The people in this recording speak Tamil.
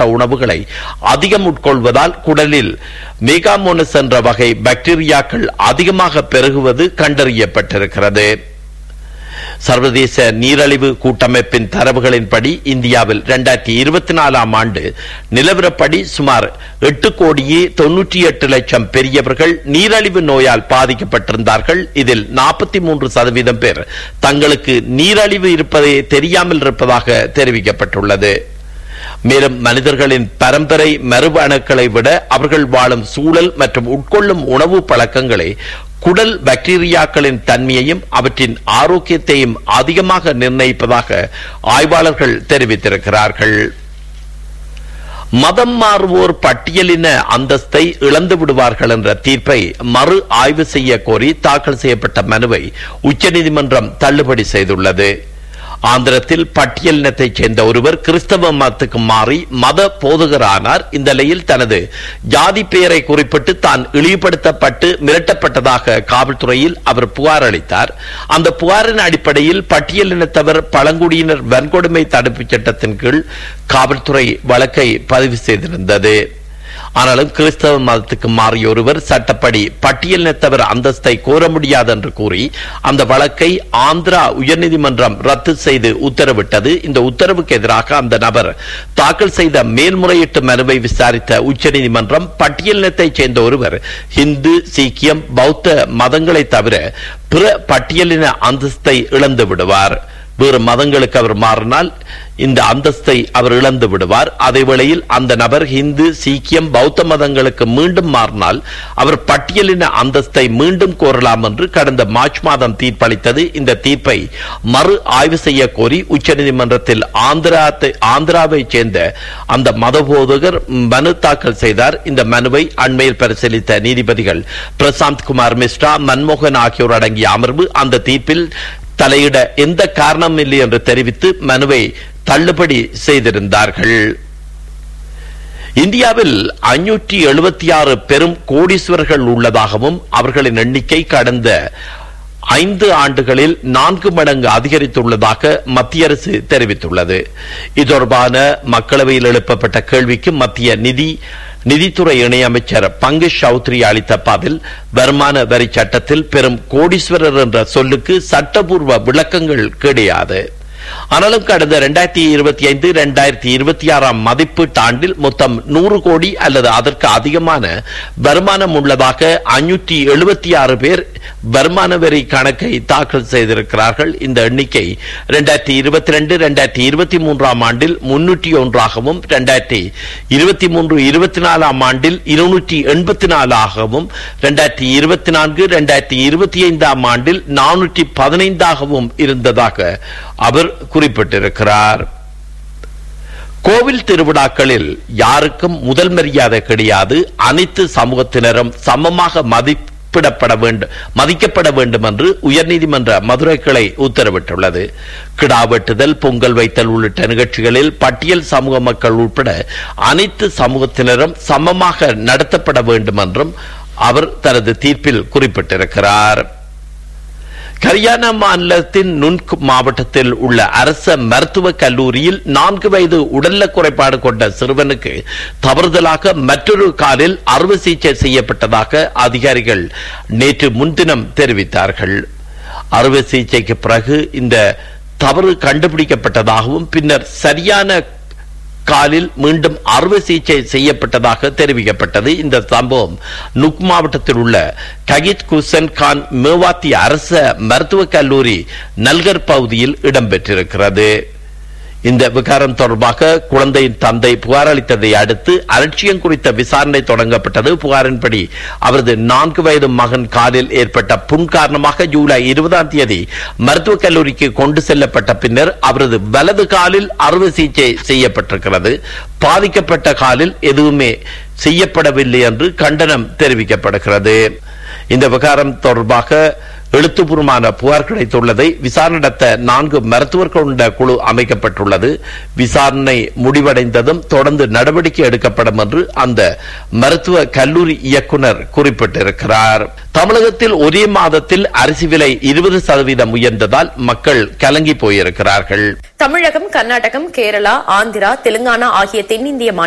உணவுகளை அதிகம் உட்கொள்வதால் குடலில் மெகாமோனஸ் என்ற வகை பாக்டீரியாக்கள் அதிகமாக பெருகுவது கண்டறியப்பட்டிருக்கிறது சர்வதேச நீரழிவு கூட்டமைப்பின் தரவுகளின்படி இந்தியாவில் இரண்டாயிரத்தி இருபத்தி நாலாம் ஆண்டு நிலவரப்படி சுமார் எட்டு கோடியே தொன்னூற்றி எட்டு லட்சம் பெரியவர்கள் நீரழிவு நோயால் பாதிக்கப்பட்டிருந்தார்கள் இதில் நாற்பத்தி மூன்று சதவீதம் பேர் தங்களுக்கு நீரழிவு இருப்பதே தெரியாமல் இருப்பதாக தெரிவிக்கப்பட்டுள்ளது மேலும் மனிதர்களின் பரம்பரை மரபு அணுக்களை விட அவர்கள் வாழும் சூழல் மற்றும் உட்கொள்ளும் உணவு பழக்கங்களே குடல் பாக்டீரியாக்களின் தன்மையையும் அவற்றின் ஆரோக்கியத்தையும் அதிகமாக நிர்ணயிப்பதாக ஆய்வாளர்கள் தெரிவித்திருக்கிறார்கள் மதம் மாறுவோர் பட்டியலின அந்தஸ்தை இழந்து விடுவார்கள் என்ற தீர்ப்பை மறு ஆய்வு செய்ய கோரி தாக்கல் செய்யப்பட்ட மனுவை உச்சநீதிமன்றம் தள்ளுபடி செய்துள்ளது ஆந்திரத்தில் பட்டியலினத்தைச் சேர்ந்த ஒருவர் கிறிஸ்தவ மதத்துக்கு மாறி மத போதகரானார் இந்த நிலையில் தனது ஜாதி பெயரை குறிப்பிட்டு தான் இழிவுபடுத்தப்பட்டு மிரட்டப்பட்டதாக காவல்துறையில் அவர் புகார் அளித்தார் அந்த புகாரின் அடிப்படையில் பட்டியலினத்தவர் பழங்குடியினர் வன்கொடுமை தடுப்புச் சட்டத்தின் கீழ் காவல்துறை வழக்கை பதிவு செய்திருந்தது ஆனாலும் கிறிஸ்தவ மதத்துக்கு மாறிய ஒருவர் சட்டப்படி பட்டியலினத்தவர் அந்தஸ்தை கோர முடியாது என்று கூறி அந்த வழக்கை ஆந்திரா உயர்நீதிமன்றம் ரத்து செய்து உத்தரவிட்டது இந்த உத்தரவுக்கு எதிராக அந்த நபர் தாக்கல் செய்த மேல்முறையீட்டு மனுவை விசாரித்த உச்சநீதிமன்றம் பட்டியலினத்தைச் சேர்ந்த ஒருவர் இந்து சீக்கியம் பௌத்த மதங்களை தவிர பிற பட்டியலின அந்தஸ்தை இழந்து விடுவார் வேறு மதங்களுக்கு அவர் மாறினால் இந்த அந்தஸ்தை அவர் இழந்து விடுவார் அதே வேளையில் அந்த நபர் இந்து சீக்கியம் பௌத்த மதங்களுக்கு மீண்டும் மாறினால் அவர் பட்டியலின அந்தஸ்தை மீண்டும் கோரலாம் என்று கடந்த மார்ச் மாதம் தீர்ப்பளித்தது இந்த தீர்ப்பை மறு ஆய்வு செய்ய கோரி உச்சநீதிமன்றத்தில் ஆந்திரா ஆந்திராவை சேர்ந்த அந்த மதபோதகர் மனு தாக்கல் செய்தார் இந்த மனுவை அண்மையில் பரிசீலித்த நீதிபதிகள் பிரசாந்த் குமார் மிஸ்ரா மன்மோகன் ஆகியோர் அடங்கிய அமர்வு அந்த தீர்ப்பில் தலையிட எந்த காரணமும் இல்லை என்று தெரிவித்து மனுவை தள்ளுபடி செய்திருந்தார்கள் இந்தியாவில் ஐநூற்றி எழுபத்தி ஆறு பெரும் கோடீஸ்வரர்கள் உள்ளதாகவும் அவர்களின் எண்ணிக்கை கடந்த ஐந்து ஆண்டுகளில் நான்கு மடங்கு அதிகரித்துள்ளதாக மத்திய அரசு தெரிவித்துள்ளது இது தொடர்பான மக்களவையில் எழுப்பப்பட்ட கேள்விக்கு மத்திய நிதி நிதித்துறை இணையமைச்சர் பங்கஜ் சௌத்ரி அளித்த பதில் வருமான வரி சட்டத்தில் பெரும் கோடீஸ்வரர் என்ற சொல்லுக்கு சட்டபூர்வ விளக்கங்கள் கிடையாது ஆனாலும் கடந்த இரண்டாயிரத்தி இருபத்தி ஐந்து இரண்டாயிரத்தி இருபத்தி ஆறாம் மதிப்பீட்டு ஆண்டில் மொத்தம் நூறு கோடி அல்லது அதற்கு அதிகமான வருமானம் உள்ளதாக ஐநூற்றி எழுபத்தி ஆறு பேர் வருமான வரி கணக்கை தாக்கல் செய்திருக்கிறார்கள் இந்த எண்ணிக்கை இரண்டாயிரத்தி இருபத்தி ரெண்டு இரண்டாயிரத்தி இருபத்தி மூன்றாம் ஆண்டில் முன்னூற்றி ஒன்றாகவும் இரண்டாயிரத்தி இருபத்தி மூன்று இருபத்தி நாலாம் ஆண்டில் இருநூற்றி எண்பத்தி நாலாகவும் இரண்டாயிரத்தி இருபத்தி நான்கு இரண்டாயிரத்தி இருபத்தி ஐந்தாம் ஆண்டில் நானூற்றி பதினைந்தாகவும் இருந்ததாக அவர் குறிப்பிட்டிருக்கிறார் கோவில் திருவிழாக்களில் யாருக்கும் முதல் மரியாதை கிடையாது அனைத்து சமூகத்தினரும் சமமாக மதிப்பிடப்பட வேண்டும் மதிக்கப்பட வேண்டும் என்று உயர்நீதிமன்ற மதுரை கிளை உத்தரவிட்டுள்ளது கிடா வெட்டுதல் பொங்கல் வைத்தல் உள்ளிட்ட நிகழ்ச்சிகளில் பட்டியல் சமூக மக்கள் உட்பட அனைத்து சமூகத்தினரும் சமமாக நடத்தப்பட வேண்டும் என்றும் அவர் தனது தீர்ப்பில் குறிப்பிட்டிருக்கிறார் ஹரியானா மாநிலத்தின் நுன்க் மாவட்டத்தில் உள்ள அரச மருத்துவக் கல்லூரியில் நான்கு வயது உடல்நல குறைபாடு கொண்ட சிறுவனுக்கு தவறுதலாக மற்றொரு காலில் அறுவை சிகிச்சை செய்யப்பட்டதாக அதிகாரிகள் நேற்று முன்தினம் தெரிவித்தார்கள் அறுவை சிகிச்சைக்கு பிறகு இந்த தவறு கண்டுபிடிக்கப்பட்டதாகவும் பின்னர் சரியான காலில் மீண்டும் அறுவை சிகிச்சை செய்யப்பட்டதாக தெரிவிக்கப்பட்டது இந்த சம்பவம் நுக் மாவட்டத்தில் உள்ள ககித் குசன் கான் மேவாத்தி அரச மருத்துவக் கல்லூரி நல்கர் பகுதியில் இடம்பெற்றிருக்கிறது இந்த விகாரம் தொடர்பாக குழந்தையின் தந்தை புகார் அளித்ததை அடுத்து அலட்சியம் குறித்த விசாரணை தொடங்கப்பட்டது புகாரின்படி அவரது நான்கு வயது மகன் காலில் ஏற்பட்ட புண் காரணமாக ஜூலை இருபதாம் தேதி மருத்துவக் கல்லூரிக்கு கொண்டு செல்லப்பட்ட பின்னர் அவரது வலது காலில் அறுவை சிகிச்சை செய்யப்பட்டிருக்கிறது பாதிக்கப்பட்ட காலில் எதுவுமே செய்யப்படவில்லை என்று கண்டனம் தெரிவிக்கப்படுகிறது இந்த விகாரம் தொடர்பாக எழுத்துப்பூர்வமான புகார் கிடைத்துள்ளதை விசாரணை நடத்த நான்கு மருத்துவர் கொண்ட குழு அமைக்கப்பட்டுள்ளது விசாரணை முடிவடைந்ததும் தொடர்ந்து நடவடிக்கை எடுக்கப்படும் என்று அந்த மருத்துவ கல்லூரி இயக்குனர் குறிப்பிட்டிருக்கிறார் தமிழகத்தில் ஒரே மாதத்தில் அரிசி விலை இருபது சதவீதம் உயர்ந்ததால் மக்கள் கலங்கி போயிருக்கிறார்கள் தமிழகம் கர்நாடகம் கேரளா ஆந்திரா தெலுங்கானா ஆகிய தென்னிந்திய